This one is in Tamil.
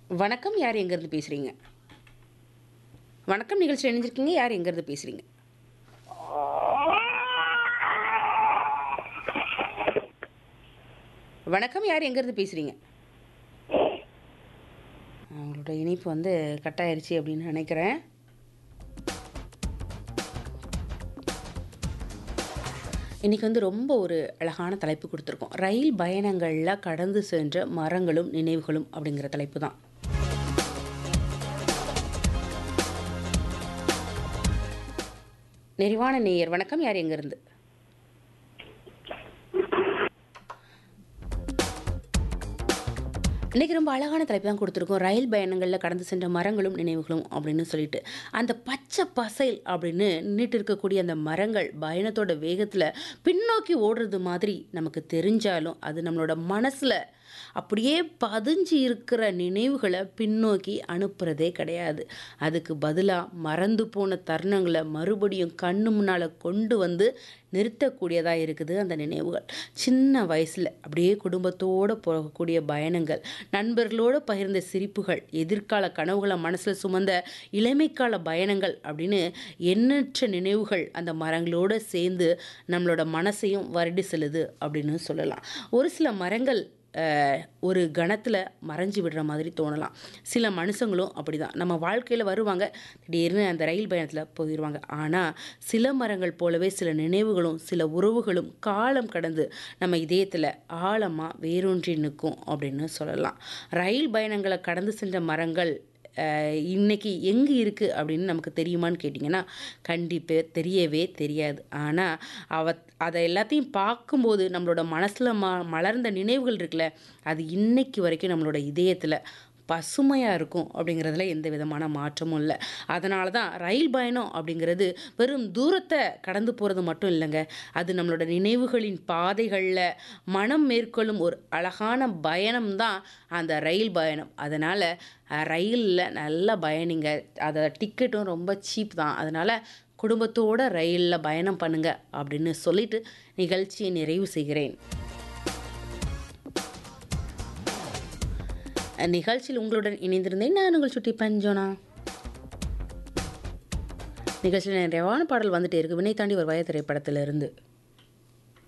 வணக்கம் யார் எங்கேருந்து பேசுகிறீங்க வணக்கம் நிகழ்ச்சியில் இணைஞ்சிருக்கீங்க யார் எங்கேருந்து பேசுகிறீங்க வணக்கம் யார் எங்கேருந்து பேசுகிறீங்க அவங்களோட இணைப்பு வந்து கட் ஆயிருச்சு அப்படின்னு நினைக்கிறேன் இன்றைக்கி வந்து ரொம்ப ஒரு அழகான தலைப்பு கொடுத்துருக்கோம் ரயில் பயணங்களில் கடந்து சென்ற மரங்களும் நினைவுகளும் அப்படிங்கிற தலைப்பு தான் நெறிவான நேயர் வணக்கம் யார் எங்கேருந்து இன்றைக்கி ரொம்ப அழகான தலைப்பு தான் கொடுத்துருக்கோம் ரயில் பயணங்களில் கடந்து சென்ற மரங்களும் நினைவுகளும் அப்படின்னு சொல்லிட்டு அந்த பச்சை பசைல் அப்படின்னு நின்றுட்டு இருக்கக்கூடிய அந்த மரங்கள் பயணத்தோட வேகத்தில் பின்னோக்கி ஓடுறது மாதிரி நமக்கு தெரிஞ்சாலும் அது நம்மளோட மனசில் அப்படியே பதிஞ்சு இருக்கிற நினைவுகளை பின்னோக்கி அனுப்புகிறதே கிடையாது அதுக்கு பதிலாக மறந்து போன தருணங்களை மறுபடியும் கண்ணு முன்னால் கொண்டு வந்து நிறுத்தக்கூடியதாக இருக்குது அந்த நினைவுகள் சின்ன வயசில் அப்படியே குடும்பத்தோடு போகக்கூடிய பயணங்கள் நண்பர்களோடு பகிர்ந்த சிரிப்புகள் எதிர்கால கனவுகளை மனசில் சுமந்த இளமைக்கால பயணங்கள் அப்படின்னு எண்ணற்ற நினைவுகள் அந்த மரங்களோடு சேர்ந்து நம்மளோட மனசையும் வருடி செல்லுது அப்படின்னு சொல்லலாம் ஒரு சில மரங்கள் அஹ், ஒரு கணத்தில் மறைஞ்சு விடுற மாதிரி தோணலாம் சில மனுஷங்களும் அப்படி தான் நம்ம வாழ்க்கையில் வருவாங்க திடீர்னு அந்த ரயில் பயணத்தில் போயிடுவாங்க ஆனால் சில மரங்கள் போலவே சில நினைவுகளும் சில உறவுகளும் காலம் கடந்து நம்ம இதயத்தில் ஆழமாக வேரூன்றி நிற்கும் அப்படின்னு சொல்லலாம் ரயில் பயணங்களை கடந்து சென்ற மரங்கள் அஹ், இன்னைக்கு எங்கே இருக்குது அப்படின்னு நமக்கு தெரியுமான்னு கேட்டிங்கன்னா கண்டிப்பாக தெரியவே தெரியாது ஆனால் அவ அதை எல்லாத்தையும் பார்க்கும்போது நம்மளோட மனசில் ம மலர்ந்த நினைவுகள் இருக்குல்ல அது இன்னைக்கு வரைக்கும் நம்மளோட இதயத்தில் பசுமையாக இருக்கும் அப்படிங்கிறதுல எந்த விதமான மாற்றமும் இல்லை அதனால தான் ரயில் பயணம் அப்படிங்கிறது வெறும் தூரத்தை கடந்து போகிறது மட்டும் இல்லைங்க அது நம்மளோட நினைவுகளின் பாதைகளில் மனம் மேற்கொள்ளும் ஒரு அழகான பயணம் தான் அந்த ரயில் பயணம் அதனால் ரயிலில் நல்லா பயணிங்க அதை டிக்கெட்டும் ரொம்ப சீப் தான் அதனால் குடும்பத்தோட ரயிலில் பயணம் பண்ணுங்க அப்படின்னு சொல்லிட்டு நிகழ்ச்சியை நிறைவு செய்கிறேன் நிகழ்ச்சியில் உங்களுடன் இணைந்திருந்தேன் நான் உங்கள் சுட்டி பஞ்சோனா நிகழ்ச்சியில் நிறைவான பாடல் வந்துட்டே இருக்கு வினை தாண்டி ஒரு வய திரைப்படத்திலிருந்து